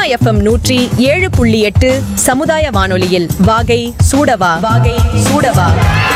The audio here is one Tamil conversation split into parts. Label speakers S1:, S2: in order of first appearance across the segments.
S1: எஃப்எம் நூற்றி ஏழு புள்ளி எட்டு சமுதாய வானொலியில் வாகை சூடவா வாகை சூடவா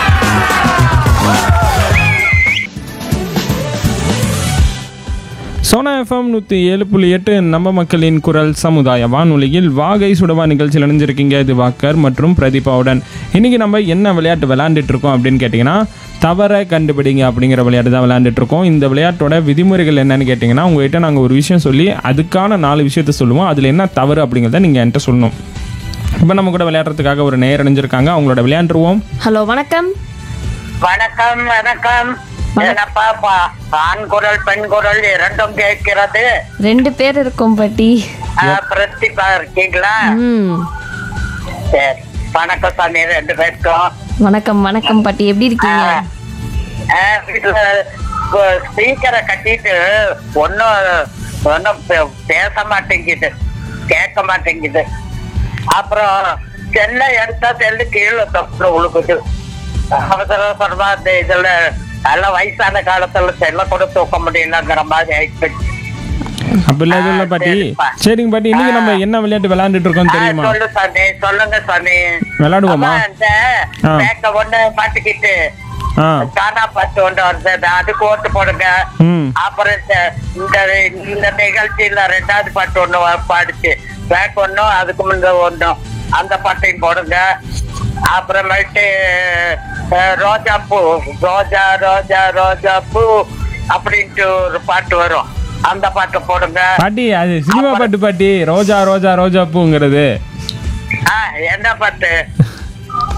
S2: சோனா எஃப்எம் நூற்றி ஏழு புள்ளி எட்டு நம்ம மக்களின் குரல் சமுதாய வானொலியில் வாகை சுடவா நிகழ்ச்சியில் இணைஞ்சிருக்கீங்க இது வாக்கர் மற்றும் பிரதீபாவுடன் இன்றைக்கி நம்ம என்ன விளையாட்டு விளையாண்டுட்டு இருக்கோம் அப்படின்னு கேட்டிங்கன்னா தவற கண்டுபிடிங்க அப்படிங்கிற விளையாட்டு தான் விளையாண்டுட்டு இருக்கோம் இந்த விளையாட்டோட விதிமுறைகள் என்னன்னு கேட்டிங்கன்னா உங்ககிட்ட நாங்கள் ஒரு விஷயம் சொல்லி அதுக்கான நாலு விஷயத்த சொல்லுவோம் அதில் என்ன தவறு அப்படிங்கிறத நீங்கள் என்கிட்ட சொல்லணும் இப்போ நம்ம கூட விளையாடுறதுக்காக ஒரு நேர் அணிஞ்சிருக்காங்க அவங்களோட விளையாண்டுருவோம்
S3: ஹலோ வணக்கம்
S4: வணக்கம் வணக்கம் என்னப்பா பா- ஆண் குரல் பெண் குரல் இரண்டும் கேட்கிறது
S3: ரெண்டு பேர் இருக்கோம் பாட்டி
S4: ஆஹ், பிரத்திபா இருக்கீங்களா
S3: ம்
S4: சரி வணக்கம் சாமி ரெண்டு பேருக்கும்
S3: வணக்கம் வணக்கம் பாட்டி எப்படி இருக்கீங்க
S4: ஆஹ், வீட்டுல ஸ்பீக்கரை கட்டிட்டு ஒன்னும் ஒன்னும் பேச மாட்டேங்குது கேட்க மாட்டேங்குது அப்புறம் செல்ல எடுத்தா செல்லு கீழே தொப்பு உழுக்குது அவசர அவசரமா இந்த இதுல நல்ல வயசான காலத்துல செல்ல கூட தூக்க முடியலங்கிற மாதிரி ஆயிடுச்சு
S2: அப்படிலாம் எதுவும் இல்லை
S4: ஆ,
S2: பாட்டி
S4: சரிப்பா.
S2: சரிங்க பாட்டி இன்னைக்கு நம்ம என்ன விளையாட்டு விளையாண்டுட்டு இருக்கோம்
S4: ஆ,
S2: தெரியுமா
S4: சொல்லு சாமி சொல்லுங்க சாமி
S2: விளையாடுவோமா
S4: அம்மா, இந்த
S2: ஆ.
S4: பேக்க ஒண்ணு மாட்டிக்கிட்டு
S2: ஆ
S4: காணா பாட்டு ஒண்ணு வருது அதுக்கு ஓட்டு போடுங்க
S2: ம்
S4: அப்புறம் இந்த இந்த இந்த நிகழ்ச்சியில ரெண்டாவது பாட்டு ஒண்ணு வ- பாடுச்சு பேக் ஒண்ணும் அதுக்கு முன்ன ஒண்ணும் அந்த பாட்டையும் போடுங்க அப்புறமேட்டு அஹ், ரோஜா பூ ரோஜா ரோஜா ரோஜா பூ அப்படின்ட்டு ஒரு பாட்டு வரும் அந்த பாட்டை போடுங்க
S2: பாட்டி அது சினிமா பாட்டு பாட்டி ரோஜா ரோஜா ரோஜா பூங்கிறது
S4: ஆ என்ன பாட்டு